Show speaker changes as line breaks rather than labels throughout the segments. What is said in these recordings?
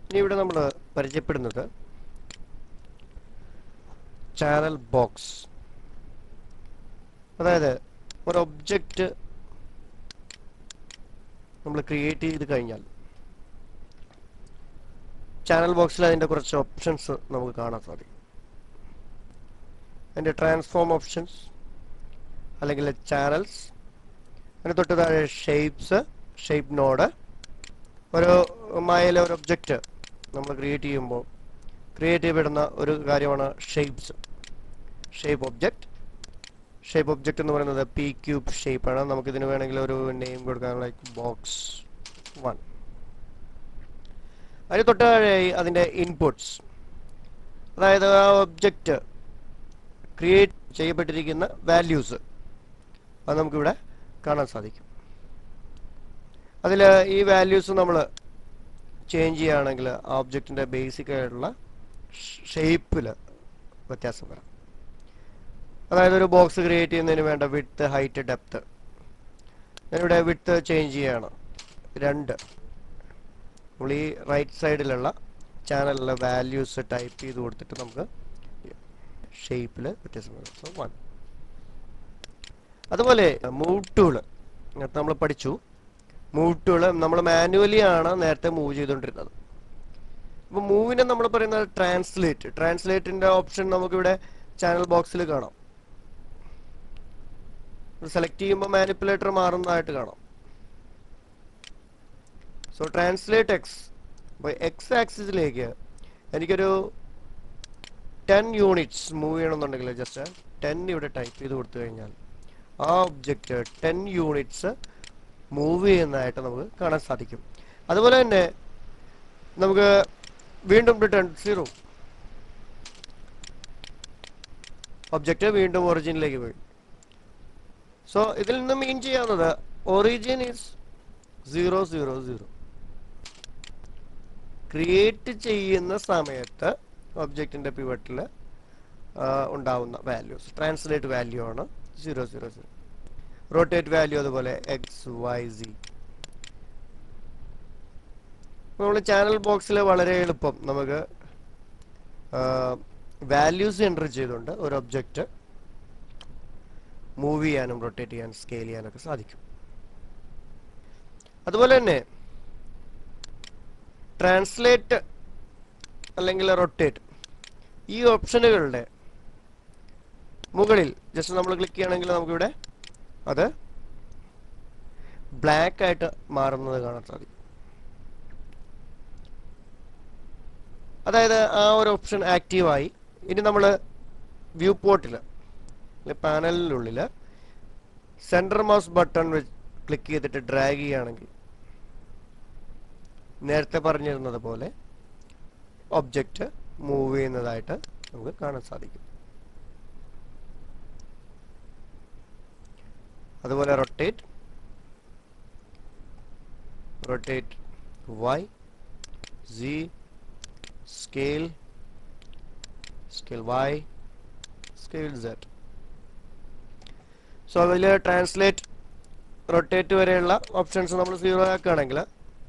ഇനി ഇവിടെ നമ്മൾ പരിചയപ്പെടുന്നത് ചാനൽ ബോക്സ് അതായത് ഒരു ഒബ്ജക്റ്റ് നമ്മൾ ക്രിയേറ്റ് ചെയ്ത് കഴിഞ്ഞാൽ ചാനൽ ബോക്സിൽ അതിൻ്റെ കുറച്ച് ഓപ്ഷൻസ് നമുക്ക് കാണാൻ സാധിക്കും അതിൻ്റെ ട്രാൻസ്ഫോം ഓപ്ഷൻസ് അല്ലെങ്കിൽ ചാനൽസ് അതിന് തൊട്ട് താഴെ ഷേപ്സ് ഷേപ്പ് നോഡ് ഒരു മായയിലെ ഒരു ഒബ്ജക്റ്റ് നമ്മൾ ക്രിയേറ്റ് ചെയ്യുമ്പോൾ ക്രിയേറ്റ് ചെയ്യപ്പെടുന്ന ഒരു കാര്യമാണ് shapes shape object shape object എന്ന് പറയുന്നത് പി ക്യൂബ് ഷേപ്പാണ് നമുക്കിതിന് വേണമെങ്കിൽ ഒരു നെയിം കൊടുക്കാൻ ലൈക്ക് ബോക്സ് വൺ അതിന് തൊട്ട് താഴെയായി അതിൻ്റെ ഇൻപുട്സ് അതായത് ആ ഒബ്ജക്റ്റ് ക്രിയേറ്റ് ചെയ്യപ്പെട്ടിരിക്കുന്ന വാല്യൂസ് അത് നമുക്കിവിടെ കാണാൻ സാധിക്കും അതിൽ ഈ വാല്യൂസ് നമ്മൾ ചേഞ്ച് ചെയ്യുകയാണെങ്കിൽ ആ ഒബ്ജക്റ്റിൻ്റെ ബേസിക് ആയിട്ടുള്ള ഷേപ്പിൽ വ്യത്യാസം വരാം അതായത് ഒരു ബോക്സ് ക്രിയേറ്റ് ചെയ്യുന്നതിന് വേണ്ട വിഡ്ത്ത് ഹൈറ്റ് ഡെപ്ത് ഞാനിവിടെ വിഡ്ത്ത് ചേഞ്ച് ചെയ്യാണ് രണ്ട് നമ്മൾ ഈ റൈറ്റ് സൈഡിലുള്ള ചാനലിലെ വാല്യൂസ് ടൈപ്പ് ചെയ്ത് കൊടുത്തിട്ട് നമുക്ക് ഷേപ്പിൽ വ്യത്യാസം വരും സോ വൺ അതുപോലെ മൂവ് ടൂള് നേരത്തെ നമ്മൾ പഠിച്ചു മൂവ് ടൂള് നമ്മൾ മാനുവലി ആണ് നേരത്തെ മൂവ് ചെയ്തുകൊണ്ടിരുന്നത് അപ്പോൾ മൂവിനെ നമ്മൾ പറയുന്നത് ട്രാൻസ്ലേറ്റ് ട്രാൻസ്ലേറ്റിന്റെ ഓപ്ഷൻ നമുക്കിവിടെ ചാനൽ ബോക്സിൽ കാണാം സെലക്ട് ചെയ്യുമ്പോൾ മാനിപ്പുലേറ്റർ മാറുന്നതായിട്ട് കാണാം സോ ട്രാൻസ്ലേറ്റ് എക്സ് അപ്പോൾ എക്സ് ആക്സിസിലേക്ക് എനിക്കൊരു ടെൻ യൂണിറ്റ്സ് മൂവ് ചെയ്യണമെന്നുണ്ടെങ്കിൽ ജസ്റ്റ് ടെൻ ഇവിടെ ടൈപ്പ് ചെയ്ത് കൊടുത്തു കഴിഞ്ഞാൽ ആ ഒബ്ജക്റ്റ് ടെൻ യൂണിറ്റ്സ് മൂവ് ചെയ്യുന്നതായിട്ട് നമുക്ക് കാണാൻ സാധിക്കും അതുപോലെ തന്നെ നമുക്ക് വീണ്ടും റിട്ടേൺ സീറോ ഒബ്ജക്റ്റ് വീണ്ടും ഒറിജിനിലേക്ക് പോയി സോ ഇതിൽ നിന്ന് മീൻ ചെയ്യാവുന്നത് origin is zero zero zero create ചെയ്യുന്ന സമയത്ത് ഒബ്ജക്റ്റിന്റെ പിവട്ടിൽ ഉണ്ടാവുന്ന വാല്യൂസ് ട്രാൻസ്ലേറ്റ് വാല്യൂ ആണ് zero zero zero rotate value അതുപോലെ എക്സ് വൈ സി നമ്മൾ ചാനൽ ബോക്സിൽ വളരെ എളുപ്പം നമുക്ക് വാല്യൂസ് എൻ്റർ ചെയ്തുകൊണ്ട് ഒരു ഒബ്ജക്റ്റ് മൂവ് ചെയ്യാനും റൊട്ടേറ്റ് ചെയ്യാനും സ്കെയിൽ ചെയ്യാനൊക്കെ സാധിക്കും അതുപോലെ തന്നെ ട്രാൻസ്ലേറ്റ് അല്ലെങ്കിൽ റൊട്ടേറ്റ് ഈ ഓപ്ഷനുകളുടെ മുകളിൽ ജസ്റ്റ് നമ്മൾ ക്ലിക്ക് ചെയ്യുകയാണെങ്കിൽ നമുക്കിവിടെ അത് ബ്ലാക്ക് ആയിട്ട് മാറുന്നത് കാണാൻ സാധിക്കും അതായത് ആ ഒരു ഓപ്ഷൻ ആക്റ്റീവായി ഇനി നമ്മൾ വ്യൂ പോർട്ടിൽ പാനലിനുള്ളിൽ സെൻറ്റർ മൗസ് ബട്ടൺ വെച്ച് ക്ലിക്ക് ചെയ്തിട്ട് ഡ്രാഗ് ചെയ്യുകയാണെങ്കിൽ നേരത്തെ പറഞ്ഞിരുന്നത് പോലെ ഒബ്ജക്റ്റ് മൂവ് ചെയ്യുന്നതായിട്ട് നമുക്ക് കാണാൻ സാധിക്കും അതുപോലെ rotate rotate Y Z scale scale Y scale set so അതിൽ ട്രാൻസ്ലേറ്റ് റൊട്ടേറ്റ് വരെയുള്ള ഓപ്ഷൻസ് നമ്മൾ സീറോ ആക്കുകയാണെങ്കിൽ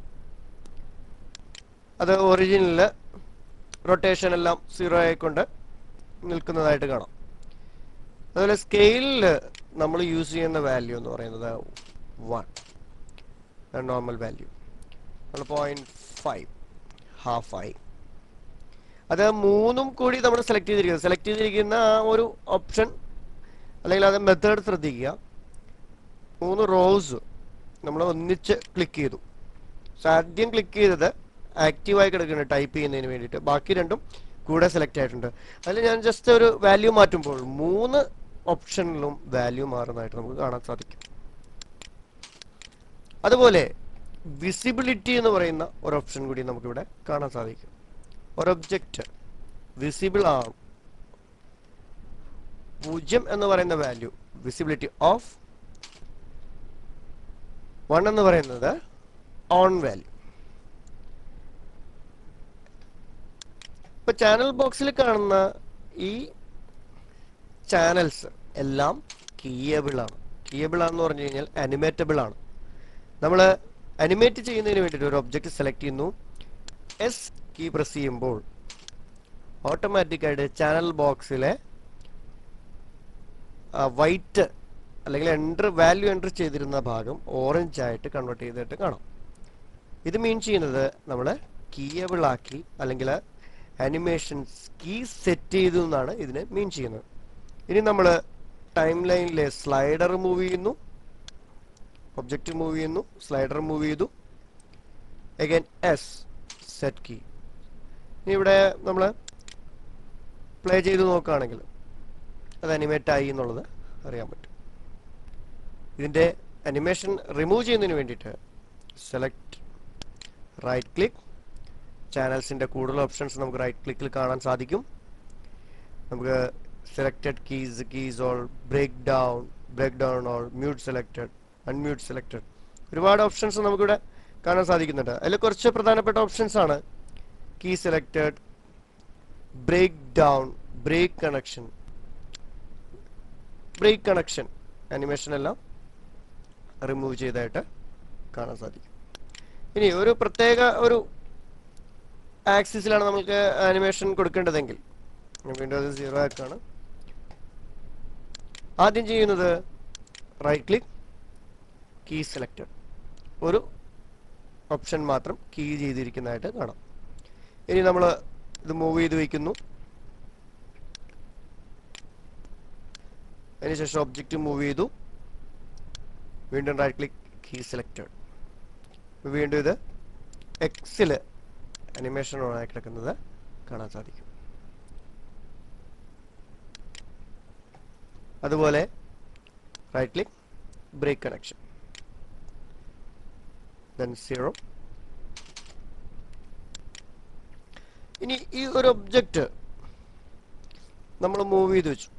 അത് ഒറിജിനലിൽ റൊട്ടേഷൻ എല്ലാം സീറോ ആയിക്കൊണ്ട് നിൽക്കുന്നതായിട്ട് കാണാം അതുപോലെ സ്കെയിലിൽ നമ്മൾ യൂസ് ചെയ്യുന്ന വാല്യൂ എന്ന് പറയുന്നത് വൺ നോർമൽ വാല്യൂ നമ്മൾ പോയിന്റ് ഫൈവ് ഹാഫ് ആയി അത് മൂന്നും കൂടി നമ്മൾ സെലക്ട് ചെയ്തിരിക്കുന്നത് സെലക്ട് ചെയ്തിരിക്കുന്ന ആ ഒരു ഓപ്ഷൻ അല്ലെങ്കിൽ അത് മെത്തേഡ് ശ്രദ്ധിക്കുക മൂന്ന് റോസ് നമ്മൾ ഒന്നിച്ച് ക്ലിക്ക് ചെയ്തു സോ ആദ്യം ക്ലിക്ക് ചെയ്തത് ആക്റ്റീവായി കിടക്കുന്നുണ്ട് ടൈപ്പ് ചെയ്യുന്നതിന് വേണ്ടിയിട്ട് ബാക്കി രണ്ടും കൂടെ സെലക്ട് ആയിട്ടുണ്ട് അതിൽ ഞാൻ ജസ്റ്റ് ഒരു വാല്യൂ മാറ്റുമ്പോൾ മൂന്ന് ഓപ്ഷനിലും വാല്യൂ മാറുന്നതായിട്ട് നമുക്ക് കാണാൻ സാധിക്കും അതുപോലെ വിസിബിലിറ്റി എന്ന് പറയുന്ന ഒരു ഓപ്ഷൻ കൂടി നമുക്കിവിടെ കാണാൻ സാധിക്കും ഒരു ഒബ്ജക്റ്റ് വിസിബിൾ ആണ് പൂജ്യം എന്ന് പറയുന്ന വാല്യൂ വിസിബിലിറ്റി ഓഫ് വൺ എന്ന് പറയുന്നത് ഓൺ വാല്യൂ ഇപ്പൊ ചാനൽ ബോക്സിൽ കാണുന്ന ഈ ചാനൽസ് എല്ലാം കീയബിൾ ആണ് കീയബിൾ ആണെന്ന് പറഞ്ഞു കഴിഞ്ഞാൽ അനിമേറ്റബിൾ ആണ് നമ്മൾ അനിമേറ്റ് ചെയ്യുന്നതിന് വേണ്ടിയിട്ട് ഒരു ഒബ്ജക്റ്റ് സെലക്ട് ചെയ്യുന്നു എസ് കീ പ്രസ് ചെയ്യുമ്പോൾ ഓട്ടോമാറ്റിക്കായിട്ട് ചാനൽ ബോക്സിലെ വൈറ്റ് അല്ലെങ്കിൽ എൻ്റർ വാല്യൂ എൻ്റർ ചെയ്തിരുന്ന ഭാഗം ഓറഞ്ച് ആയിട്ട് കൺവേർട്ട് ചെയ്തിട്ട് കാണാം ഇത് മീൻ ചെയ്യുന്നത് നമ്മൾ കീയബിൾ ആക്കി അല്ലെങ്കിൽ ആനിമേഷൻസ് കീ സെറ്റ് ചെയ്തു എന്നാണ് ഇതിന് മീൻ ചെയ്യുന്നത് ഇനി നമ്മൾ ടൈം ലൈനിലെ സ്ലൈഡർ മൂവ് ചെയ്യുന്നു ഒബ്ജക്റ്റ് മൂവ് ചെയ്യുന്നു സ്ലൈഡർ മൂവ് ചെയ്തു അഗൈൻ എസ് സെറ്റ് കീ ഇനി ഇവിടെ നമ്മൾ പ്ലേ ചെയ്ത് നോക്കുകയാണെങ്കിൽ അത് അനിമേറ്റ് ആയി എന്നുള്ളത് അറിയാൻ പറ്റും ഇതിൻ്റെ അനിമേഷൻ റിമൂവ് ചെയ്യുന്നതിന് വേണ്ടിയിട്ട് സെലക്ട് റൈറ്റ് ക്ലിക്ക് ചാനൽസിൻ്റെ കൂടുതൽ ഓപ്ഷൻസ് നമുക്ക് റൈറ്റ് ക്ലിക്കിൽ കാണാൻ സാധിക്കും നമുക്ക് selected keys keys all break down break down all mute selected unmute selected ഒരുപാട് ഓപ്ഷൻസ് നമുക്കിവിടെ കാണാൻ സാധിക്കുന്നുണ്ട് അതിൽ കുറച്ച് പ്രധാനപ്പെട്ട ഓപ്ഷൻസ് ആണ് key selected break down break connection break connection animation എല്ലാം റിമൂവ് ചെയ്തായിട്ട് കാണാൻ സാധിക്കും ഇനി ഒരു പ്രത്യേക ഒരു ആക്സിസിലാണ് നമുക്ക് ആനിമേഷൻ കൊടുക്കേണ്ടതെങ്കിൽ ഞാൻ വീണ്ടും അത് സീറോ ആക്കാണ് ആദ്യം ചെയ്യുന്നത് റൈറ്റ് ക്ലിക്ക് കീ സെലക്റ്റഡ് ഒരു ഓപ്ഷൻ മാത്രം കീ ചെയ്തിരിക്കുന്നതായിട്ട് കാണാം ഇനി നമ്മൾ ഇത് മൂവ് ചെയ്ത് വയ്ക്കുന്നു അതിനുശേഷം ഒബ്ജക്റ്റ് മൂവ് ചെയ്തു വീണ്ടും റൈറ്റ് ക്ലിക്ക് കീ സെലക്റ്റഡ് വീണ്ടും ഇത് എക്സിൽ അനിമേഷൻ ഓൺ ആയി കിടക്കുന്നത് കാണാൻ സാധിക്കും അതുപോലെ right click break connection then zero ഇനി ഈ ഒരു ഒബ്ജക്റ്റ് നമ്മൾ മൂവ് ചെയ്ത് വെച്ചു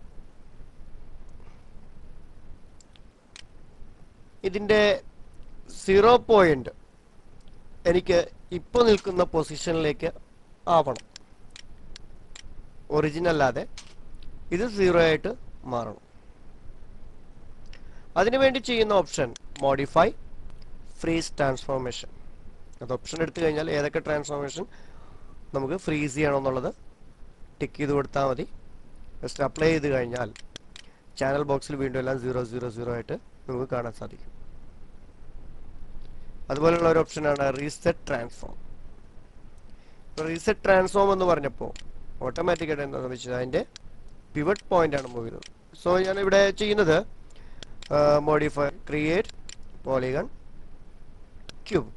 ഇതിൻ്റെ സീറോ പോയിന്റ് എനിക്ക് ഇപ്പോൾ നിൽക്കുന്ന പൊസിഷനിലേക്ക് ആവണം ഒറിജിനൽ അല്ലാതെ ഇത് സീറോ ആയിട്ട് മാറണം അതിനുവേണ്ടി ചെയ്യുന്ന ഓപ്ഷൻ മോഡിഫൈ ഫ്രീസ് ട്രാൻസ്ഫോർമേഷൻ അത് ഓപ്ഷൻ എടുത്തു കഴിഞ്ഞാൽ ഏതൊക്കെ ട്രാൻസ്ഫോർമേഷൻ നമുക്ക് ഫ്രീസ് ചെയ്യണമെന്നുള്ളത് ടിക്ക് ചെയ്ത് കൊടുത്താൽ മതി ജസ്റ്റ് അപ്ലൈ ചെയ്ത് കഴിഞ്ഞാൽ ചാനൽ ബോക്സിൽ വീണ്ടും എല്ലാം സീറോ സീറോ സീറോ ആയിട്ട് നമുക്ക് കാണാൻ സാധിക്കും അതുപോലെയുള്ള ഒരു ഓപ്ഷനാണ് റീസെറ്റ് ട്രാൻസ്ഫോം റീസെറ്റ് ട്രാൻസ്ഫോം എന്ന് പറഞ്ഞപ്പോൾ ഓട്ടോമാറ്റിക്കായിട്ട് എന്താ സംഭവിച്ചത് അതിൻ്റെ പിവറ്റ് പോയിന്റ് ആണ് മൂവ് ചെയ്തത് സോ ഞാൻ ഇവിടെ ചെയ്യുന്നത് modify create polygon cube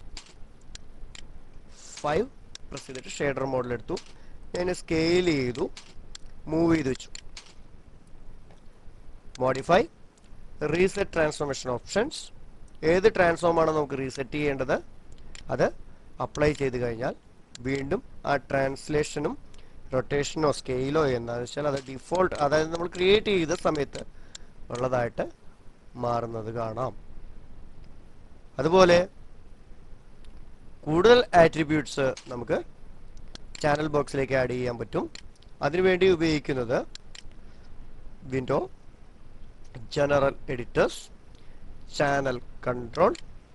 five press ചെയ്തിട്ട് ഷേഡർ മോഡൽ എടുത്തു ഞാൻ സ്കെയിൽ ചെയ്തു മൂവ് ചെയ്ത് വെച്ചു മോഡിഫൈ റീസെറ്റ് ട്രാൻസ്ഫോർമേഷൻ ഓപ്ഷൻസ് ഏത് ട്രാൻസ്ഫോം ആണ് നമുക്ക് റീസെറ്റ് ചെയ്യേണ്ടത് അത് അപ്ലൈ ചെയ്ത് കഴിഞ്ഞാൽ വീണ്ടും ആ ട്രാൻസ്ലേഷനും റൊട്ടേഷനോ സ്കെയിലോ എന്താണെന്ന് വെച്ചാൽ അത് ഡിഫോൾട്ട് അതായത് നമ്മൾ ക്രിയേറ്റ് ചെയ്ത സമയത്ത് ഉള്ളതായിട്ട് മാറുന്നത് കാണാം അതുപോലെ കൂടുതൽ ആട്രിബ്യൂട്ട്സ് നമുക്ക് ചാനൽ ബോക്സിലേക്ക് ആഡ് ചെയ്യാൻ പറ്റും അതിനുവേണ്ടി ഉപയോഗിക്കുന്നത് window general editors channel control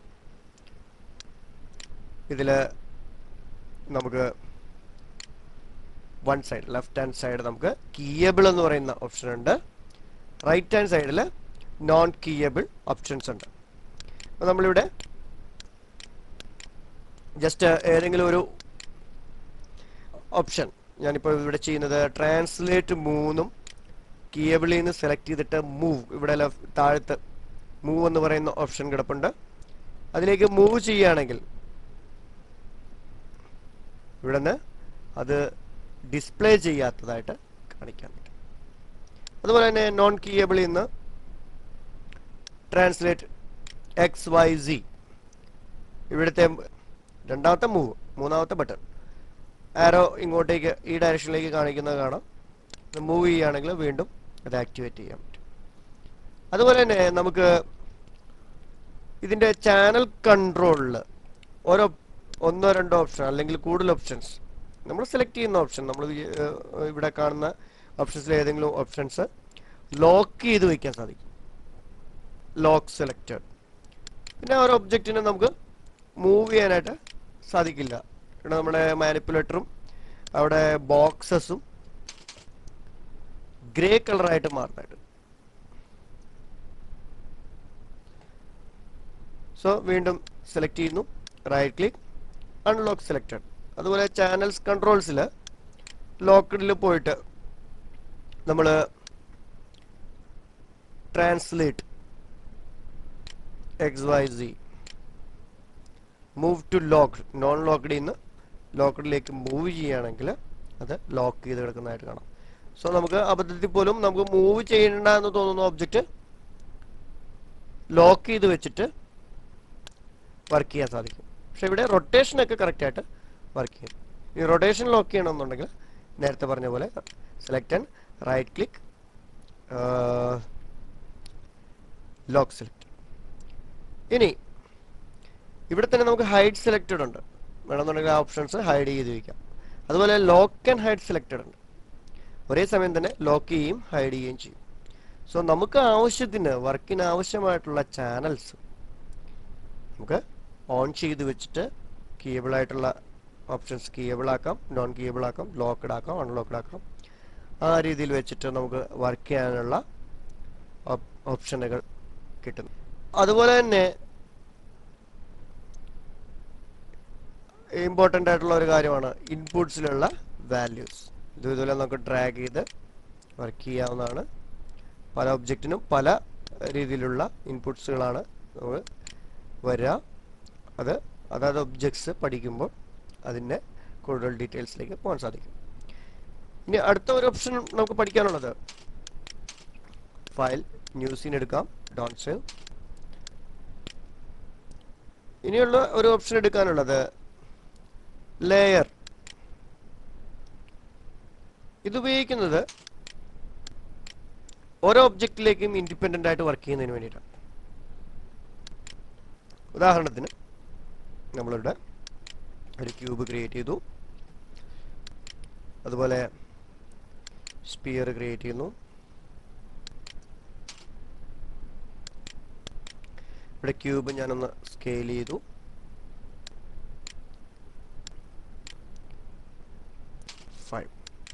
ഇതിൽ നമുക്ക് one side left hand side നമുക്ക് കീയബിൾ എന്ന് പറയുന്ന ഓപ്ഷൻ ഉണ്ട് റൈറ്റ് ഹാൻഡ് സൈഡിൽ നോൺ കീയബിൾ ഓപ്ഷൻസ് ഉണ്ട് അപ്പോൾ നമ്മളിവിടെ ജസ്റ്റ് ഏതെങ്കിലും ഒരു ഓപ്ഷൻ ഞാനിപ്പോൾ ഇവിടെ ചെയ്യുന്നത് ട്രാൻസ്ലേറ്റ് മൂന്നും കീയബിളിൽ നിന്ന് സെലക്ട് ചെയ്തിട്ട് മൂവ് ഇവിടെ ലെഫ്- താഴത്ത് മൂവ് എന്ന് പറയുന്ന ഓപ്ഷൻ കിടപ്പുണ്ട് അതിലേക്ക് മൂവ് ചെയ്യുകയാണെങ്കിൽ ഇവിടെ നിന്ന് അത് ഡിസ്പ്ലേ ചെയ്യാത്തതായിട്ട് കാണിക്കാൻ പറ്റും അതുപോലെ തന്നെ നോൺ കീയബിളിൽ നിന്ന് ട്രാൻസ്ലേറ്റ് എക്സ് വൈ സി ഇവിടുത്തെ രണ്ടാമത്തെ മൂവ് മൂന്നാമത്തെ ബട്ടൺ ആരോ ഇങ്ങോട്ടേക്ക് ഈ ഡയറക്ഷനിലേക്ക് കാണിക്കുന്നത് കാണാം മൂവ് ചെയ്യുകയാണെങ്കിൽ വീണ്ടും അത് ആക്ടിവേറ്റ് ചെയ്യാൻ പറ്റും അതുപോലെ തന്നെ നമുക്ക് ഇതിന്റെ ചാനൽ കൺട്രോളിൽ ഓരോ ഒന്നോ രണ്ടോ ഓപ്ഷൻ അല്ലെങ്കിൽ കൂടുതൽ ഓപ്ഷൻസ് നമ്മൾ സെലക്ട് ചെയ്യുന്ന ഓപ്ഷൻ നമ്മൾ ഇവിടെ കാണുന്ന ഓപ്ഷൻസിൽ ഏതെങ്കിലും ഓപ്ഷൻസ് ലോക്ക് ചെയ്ത് വയ്ക്കാൻ സാധിക്കും ലോക്ക് സെലക്റ്റഡ് പിന്നെ ആ ഒരു ഒബ്ജക്റ്റിനെ നമുക്ക് മൂവ് ചെയ്യാനായിട്ട് സാധിക്കില്ല ഇവിടെ നമ്മുടെ മാനിപ്പുലേറ്ററും അവിടെ ബോക്സസും ഗ്രേ കളറായിട്ട് മാറുന്നതായിട്ട് സോ വീണ്ടും സെലക്ട് ചെയ്യുന്നു റൈറ്റ് ക്ലിക്ക് അൺലോക്ക് സെലക്റ്റഡ് അതുപോലെ ചാനൽസ് കൺട്രോൾസിൽ ലോക്കഡിൽ പോയിട്ട് നമ്മൾ translate X Y Z move to locked non ലോക്ക്ഡിൽ നിന്ന് ലോക്കഡിലേക്ക് മൂവ് ചെയ്യുകയാണെങ്കിൽ അത് ലോക്ക് ചെയ്ത് കിടക്കുന്നതായിട്ട് കാണാം സോ നമുക്ക് അബദ്ധത്തിൽ പോലും നമുക്ക് മൂവ് ചെയ്യണ്ട എന്ന് തോന്നുന്ന ഒബ്ജക്റ്റ് ലോക്ക് ചെയ്ത് വെച്ചിട്ട് വർക്ക് ചെയ്യാൻ സാധിക്കും പക്ഷെ ഇവിടെ റൊട്ടേഷൻ ഒക്കെ കറക്റ്റ് ആയിട്ട് വർക്ക് ചെയ്യും ഈ റൊട്ടേഷൻ ലോക്ക് ചെയ്യണമെന്നുണ്ടെങ്കിൽ നേരത്തെ പറഞ്ഞ പോലെ select and right click lock select ഇനി ഇവിടെ തന്നെ നമുക്ക് ഹൈഡ് സെലക്റ്റഡ് ഉണ്ട് വേണമെന്നുണ്ടെങ്കിൽ ഓപ്ഷൻസ് ഹൈഡ് ചെയ്ത് വയ്ക്കാം അതുപോലെ ലോക്ക് ആൻഡ് ഹൈഡ് സെലക്റ്റഡ് ഉണ്ട് ഒരേ സമയം തന്നെ ലോക്ക് ചെയ്യുകയും ഹൈഡ് ചെയ്യുകയും ചെയ്യും സോ നമുക്ക് ആവശ്യത്തിന് വർക്കിന് ആവശ്യമായിട്ടുള്ള ചാനൽസ് നമുക്ക് ഓൺ ചെയ്ത് വെച്ചിട്ട് കേബിൾ ആയിട്ടുള്ള ഓപ്ഷൻസ് കേബിൾ ആക്കാം നോൺ കേബിൾ ആക്കാം ലോക്ക്ഡ് ആക്കാം അൺലോക്ക്ഡ് ആക്കാം ആ രീതിയിൽ വെച്ചിട്ട് നമുക്ക് വർക്ക് ചെയ്യാനുള്ള ഓപ്ഷനുകൾ കിട്ടുന്നു അതുപോലെ തന്നെ ഇമ്പോർട്ടൻ്റ് ആയിട്ടുള്ള ഒരു കാര്യമാണ് ഇൻപുട്സിലുള്ള വാല്യൂസ് ഇത് ഇതുപോലെ നമുക്ക് ഡ്രാഗ് ചെയ്ത് വർക്ക് ചെയ്യാവുന്നതാണ് പല ഒബ്ജക്റ്റിനും പല രീതിയിലുള്ള ഇൻപുട്സുകളാണ് നമുക്ക് വരിക അത് അതായത് ഒബ്ജക്ട്സ് പഠിക്കുമ്പോൾ അതിൻ്റെ കൂടുതൽ ഡീറ്റെയിൽസിലേക്ക് പോകാൻ സാധിക്കും ഇനി അടുത്ത ഒരു ഓപ്ഷൻ നമുക്ക് പഠിക്കാനുള്ളത് ഫയൽ ന്യൂസിന് എടുക്കാം ഡോൺ സേവ് ഇനിയുള്ള ഒരു ഓപ്ഷൻ എടുക്കാനുള്ളത് ലെയർ ഇത് ഉപയോഗിക്കുന്നത് ഓരോ ഒബ്ജക്റ്റിലേക്കും ഇൻഡിപെൻഡന്റ് ആയിട്ട് വർക്ക് ചെയ്യുന്നതിന് വേണ്ടിയിട്ടാണ് ഉദാഹരണത്തിന് നമ്മളിവിടെ ഒരു ക്യൂബ് ക്രിയേറ്റ് ചെയ്തു അതുപോലെ സ്പിയർ ക്രിയേറ്റ് ചെയ്യുന്നു ഇവിടെ ക്യൂബ് ഞാനൊന്ന് സ്കെയിൽ ചെയ്തു ഫൈവ്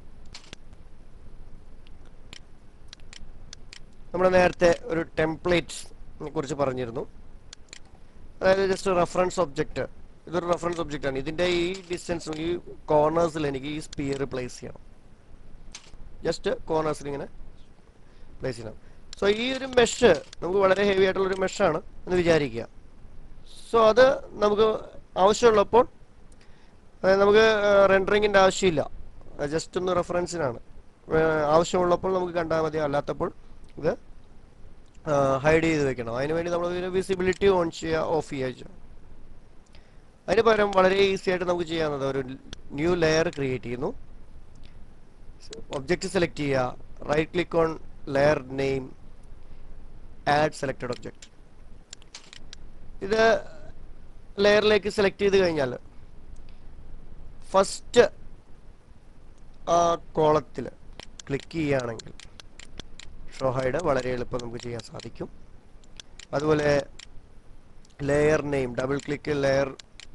നമ്മൾ നേരത്തെ ഒരു ടെംപ്ലേറ്റ്സിനെ കുറിച്ച് പറഞ്ഞിരുന്നു അതായത് ജസ്റ്റ് റെഫറൻസ് ഒബ്ജക്റ്റ് ഇതൊരു റെഫറൻസ് ഒബ്ജക്റ്റ് ആണ് ഇതിന്റെ ഈ ഡിസ്റ്റൻസും ഈ കോർണേഴ്സിൽ എനിക്ക് ഈ സ്പിയർ പ്ലേസ് ചെയ്യണം ജസ്റ്റ് കോർണേഴ്സിൽ ഇങ്ങനെ പ്ലേസ് ചെയ്യണം സോ ഈ ഒരു മെഷ് നമുക്ക് വളരെ ഹെവി ആയിട്ടുള്ള ഒരു മെഷാണ് എന്ന് വിചാരിക്കുക സോ അത് നമുക്ക് ആവശ്യമുള്ളപ്പോൾ അതായത് നമുക്ക് റെൻഡറിങ്ങിൻ്റെ ആവശ്യമില്ല ജസ്റ്റ് ഒന്ന് റെഫറൻസിനാണ് ആവശ്യമുള്ളപ്പോൾ നമുക്ക് കണ്ടാൽ മതി അല്ലാത്തപ്പോൾ ഇത് ഹൈഡ് ചെയ്ത് വെക്കണം അതിന് വേണ്ടി നമ്മൾ ഇതിന് വിസിബിലിറ്റി ഓൺ ചെയ്യുക ഓഫ് ചെയ്യുക ചെയ്യണം അതിന് പകരം വളരെ ഈസി ആയിട്ട് നമുക്ക് ചെയ്യാവുന്നത് ഒരു ന്യൂ ലെയർ ക്രിയേറ്റ് ചെയ്യുന്നു ഒബ്ജക്റ്റ് സെലക്ട് ചെയ്യുക right click on layer name add selected object ഇത് ലെയറിലേക്ക് സെലക്ട് ചെയ്ത് കഴിഞ്ഞാൽ ഫസ്റ്റ് ആ കോളത്തിൽ ക്ലിക്ക് ചെയ്യുകയാണെങ്കിൽ ഷോ ഹൈഡ് വളരെ എളുപ്പം നമുക്ക് ചെയ്യാൻ സാധിക്കും അതുപോലെ layer name double click layer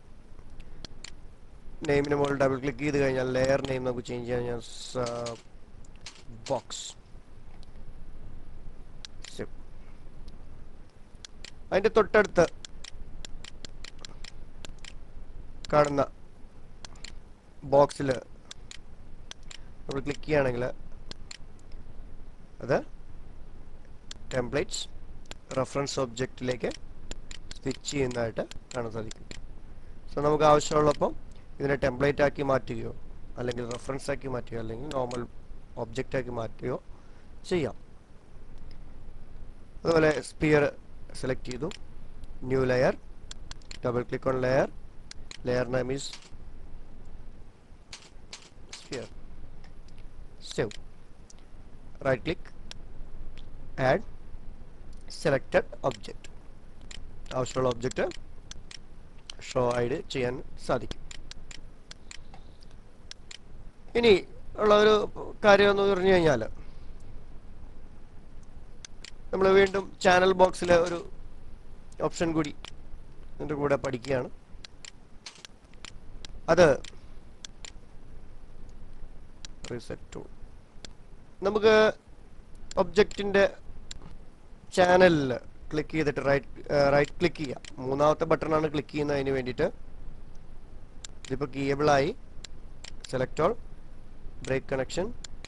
നെയിമിന് മുകളിൽ ഡബിൾ ക്ലിക്ക് ചെയ്ത് കഴിഞ്ഞാൽ ലെയർ നെയിം നമുക്ക് ചേഞ്ച് ചെയ്യാൻ ഞാൻ ബോക്സ് അതിന്റെ തൊട്ടടുത്ത് കാണുന്ന ബോക്സിൽ നമ്മൾ ക്ലിക്ക് ചെയ്യുകയാണെങ്കിൽ അത് ടെംപ്ലേറ്റ്സ് റെഫറൻസ് ഒബ്ജക്റ്റിലേക്ക് സ്വിച്ച് ചെയ്യുന്നതായിട്ട് കാണാൻ സാധിക്കും സോ നമുക്ക് ആവശ്യമുള്ളപ്പം ഇതിനെ ടെംപ്ലേറ്റ് ആക്കി മാറ്റുകയോ അല്ലെങ്കിൽ റെഫറൻസ് ആക്കി മാറ്റുകയോ അല്ലെങ്കിൽ നോർമൽ ഒബ്ജക്റ്റ് ആക്കി മാറ്റുകയോ ചെയ്യാം അതുപോലെ സ്പിയർ സെലക്ട് ചെയ്തു new layer double click on layer layer name is sphere save right click add selected object ആവശ്യമുള്ള ഒബ്ജക്റ്റ് ഷോ ആയിട്ട് ചെയ്യാൻ സാധിക്കും ഇനി ഉള്ള ഒരു കാര്യം എന്ന് പറഞ്ഞു കഴിഞ്ഞാൽ നമ്മൾ വീണ്ടും ചാനൽ ബോക്സിൽ ഒരു ഓപ്ഷൻ കൂടി ഇതിൻ്റെ കൂടെ പഠിക്കുകയാണ് അത് റീസെറ്റ് ടൂൾ നമുക്ക് ഒബ്ജക്റ്റിന്റെ ചാനലിൽ ക്ലിക്ക് ചെയ്തിട്ട് റൈറ്റ് റൈറ്റ് ക്ലിക്ക് ചെയ്യാം മൂന്നാമത്തെ ബട്ടണാണ് ക്ലിക്ക് ചെയ്യുന്നതിന് വേണ്ടിയിട്ട് ഇതിപ്പോൾ കീയബിളായി select all break connection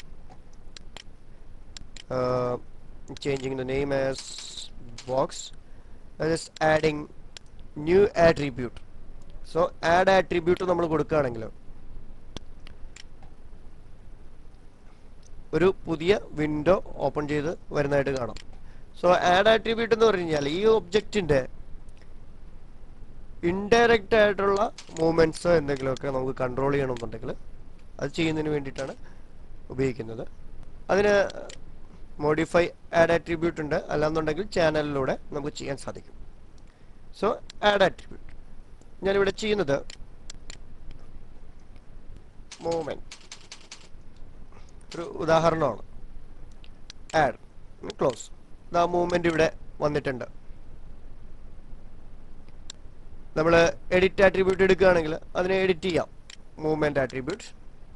changing the name as box that is adding new attribute so add attribute നമ്മൾ കൊടുക്കുകയാണെങ്കിൽ ഒരു പുതിയ വിൻഡോ ഓപ്പൺ ചെയ്ത് വരുന്നതായിട്ട് കാണാം സോ ആഡ് ആട്രിബ്യൂട്ട് എന്ന് പറഞ്ഞു കഴിഞ്ഞാൽ ഈ ഒബ്ജക്റ്റിന്റെ ഇൻഡയറക്റ്റ് ആയിട്ടുള്ള മൂവ്മെന്റ്സ് എന്തെങ്കിലുമൊക്കെ നമുക്ക് കൺട്രോൾ ചെയ്യണമെന്നുണ്ടെങ്കിൽ അത് ചെയ്യുന്നതിന് വേണ്ടിയിട്ടാണ് ഉപയോഗിക്കുന്നത് അതിന് മോഡിഫൈ ആഡ് ആട്രിബ്യൂട്ട് ഉണ്ട് അല്ലാന്നുണ്ടെങ്കിൽ ചാനലിലൂടെ നമുക്ക് ചെയ്യാൻ സാധിക്കും സോ ആഡ് ആട്രിബ്യൂട്ട് ഞാനിവിടെ ചെയ്യുന്നത് മൂവ്മെന്റ് ഒരു ഉദാഹരണമാണ് ആഡ് ക്ലോസ് ഇതാ മൂവ്മെന്റ് ഇവിടെ വന്നിട്ടുണ്ട് നമ്മൾ എഡിറ്റ് ആട്രിബ്യൂട്ട് എടുക്കുകയാണെങ്കിൽ അതിനെ എഡിറ്റ് ചെയ്യാം movement attribute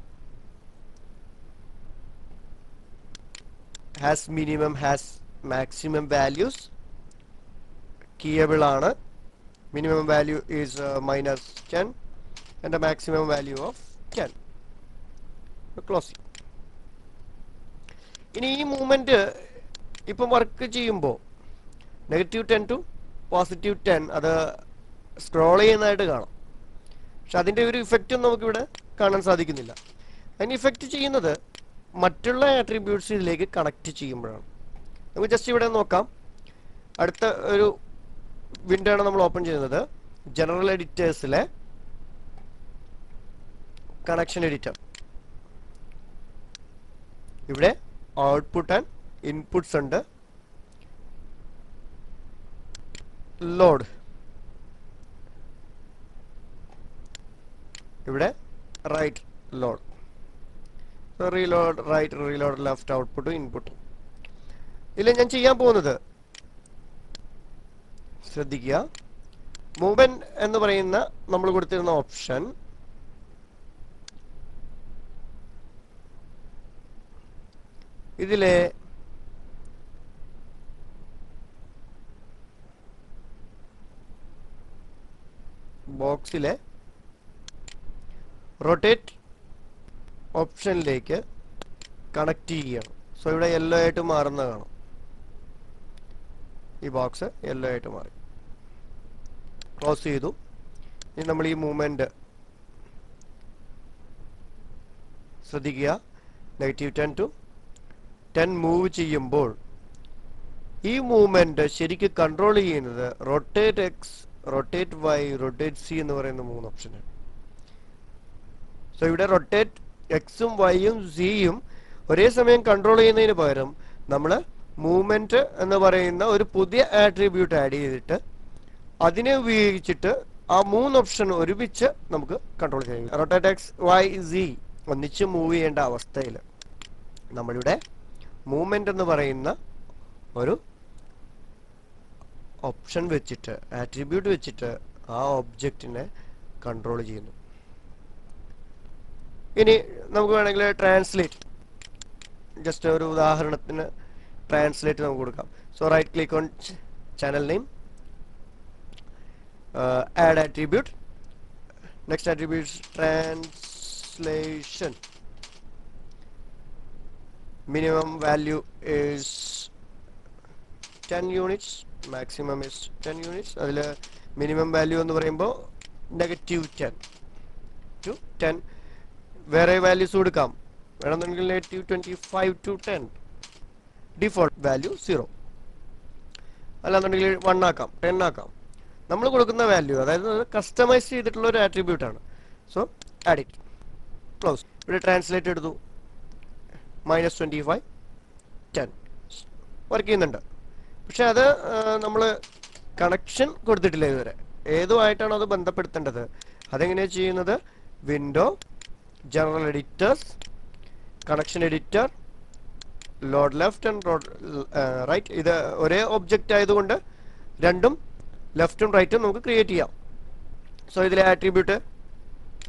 has minimum has maximum values keyable ആണ് minimum value is uh, minus 10 and the maximum value of 10 close ഇനി ഈ മൂവ്മെന്റ് ഇപ്പം വർക്ക് ചെയ്യുമ്പോൾ negative ten to positive ten അത് സ്ക്രോൾ ചെയ്യുന്നതായിട്ട് കാണാം പക്ഷെ അതിൻ്റെ ഒരു ഇഫക്റ്റും നമുക്കിവിടെ കാണാൻ സാധിക്കുന്നില്ല അതിന് ഇഫക്റ്റ് ചെയ്യുന്നത് മറ്റുള്ള ആട്രിബ്യൂട്ട്സ് ഇതിലേക്ക് കണക്ട് ചെയ്യുമ്പോഴാണ് നമുക്ക് ജസ്റ്റ് ഇവിടെ നോക്കാം അടുത്ത ഒരു വിൻഡോ ആണ് നമ്മൾ ഓപ്പൺ ചെയ്യുന്നത് ജനറൽ എഡിറ്റേഴ്സിലെ കണക്ഷൻ എഡിറ്റർ ഇവിടെ ഔട്ട്പുട്ട് ആൻഡ് ഇൻപുട്സ് ഉണ്ട് ലോഡ് ഇവിടെ right load reload right reload left ഔട്ട്പുട്ടും ഇൻപുട്ടും ഇതിൽ ഞാൻ ചെയ്യാൻ പോകുന്നത് ശ്രദ്ധിക്കുക മൂവ്മെന്റ് എന്ന് പറയുന്ന നമ്മൾ കൊടുത്തിരുന്ന ഓപ്ഷൻ ഇതിലെ ബോക്സിലെ റൊട്ടേറ്റ് ഓപ്ഷനിലേക്ക് കണക്ട് ചെയ്യണം സോ ഇവിടെ യെല്ലോ ആയിട്ട് മാറുന്ന കാണാം ഈ ബോക്സ് യെല്ലോ ആയിട്ട് മാറി ക്ലോസ് ചെയ്തു ഇനി നമ്മൾ ഈ മൂവ്മെന്റ് ശ്രദ്ധിക്കുക negative ten to ten move ചെയ്യുമ്പോൾ ഈ മൂവ്മെന്റ് ശരിക്കും കൺട്രോൾ ചെയ്യുന്നത് rotate X rotate Y rotate Z എന്ന് പറയുന്ന മൂന്ന് ഓപ്ഷനാണ് സോ ഇവിടെ റൊട്ടേറ്റ് എക്സും വൈയും സിയും ഒരേ സമയം കൺട്രോൾ ചെയ്യുന്നതിന് പകരം നമ്മൾ മൂവ്മെന്റ് എന്ന് പറയുന്ന ഒരു പുതിയ ആട്രിബ്യൂട്ട് ആഡ് ചെയ്തിട്ട് അതിനെ ഉപയോഗിച്ചിട്ട് ആ മൂന്ന് ഓപ്ഷൻ ഒരുമിച്ച് നമുക്ക് കൺട്രോൾ ചെയ്യാം റൊട്ടേറ്റ് എക്സ് വൈ സി ഒന്നിച്ച് മൂവ് ചെയ്യേണ്ട അവസ്ഥയിൽ നമ്മളിവിടെ മൂവ്മെന്റ് എന്ന് പറയുന്ന ഒരു ഓപ്ഷൻ വെച്ചിട്ട് ആട്രിബ്യൂട്ട് വെച്ചിട്ട് ആ ഒബ്ജക്റ്റിനെ കൺട്രോൾ ചെയ്യുന്നു ഇനി നമുക്ക് വേണമെങ്കിൽ ട്രാൻസ്ലേറ്റ് ജസ്റ്റ് ഒരു ഉദാഹരണത്തിന് ട്രാൻസ്ലേറ്റ് നമുക്ക് കൊടുക്കാം so right click on channel name add attribute next attribute translation minimum value is 10 units maximum is 10 units അതിൽ മിനിമം വാല്യൂ എന്ന് പറയുമ്പോൾ നെഗറ്റീവ് ടെൻ ടു ടെൻ വേറെ വാല്യൂസ് കൊടുക്കാം വേണമെന്നുണ്ടെങ്കിൽ negative twenty five to ten default value zero അല്ലാന്നുണ്ടെങ്കിൽ one ആക്കാം ten ആക്കാം നമ്മൾ കൊടുക്കുന്ന വാല്യൂ അതായത് കസ്റ്റമൈസ് ചെയ്തിട്ടുള്ള ഒരു ആട്രിബ്യൂട്ട് ആണ് സോ ആഡ് ഇറ്റ് ക്ലോസ് ഇവിടെ ട്രാൻസ്ലേറ്റ് എടുത്തു minus twenty five ten work ചെയ്യുന്നുണ്ട് പക്ഷെ അത് നമ്മൾ കണക്ഷൻ കൊടുത്തിട്ടില്ല ഇതുവരെ ഏതുമായിട്ടാണ് അത് ബന്ധപ്പെടുത്തേണ്ടത് അതെങ്ങനെയാണ് ചെയ്യുന്നത് window general editors connection editor load left and load right ഇത് ഒരേ ഒബ്ജക്റ്റ് ആയതുകൊണ്ട് രണ്ടും ലെഫ്റ്റും റൈറ്റും നമുക്ക് ക്രിയേറ്റ് ചെയ്യാം സോ ഇതിലെ attribute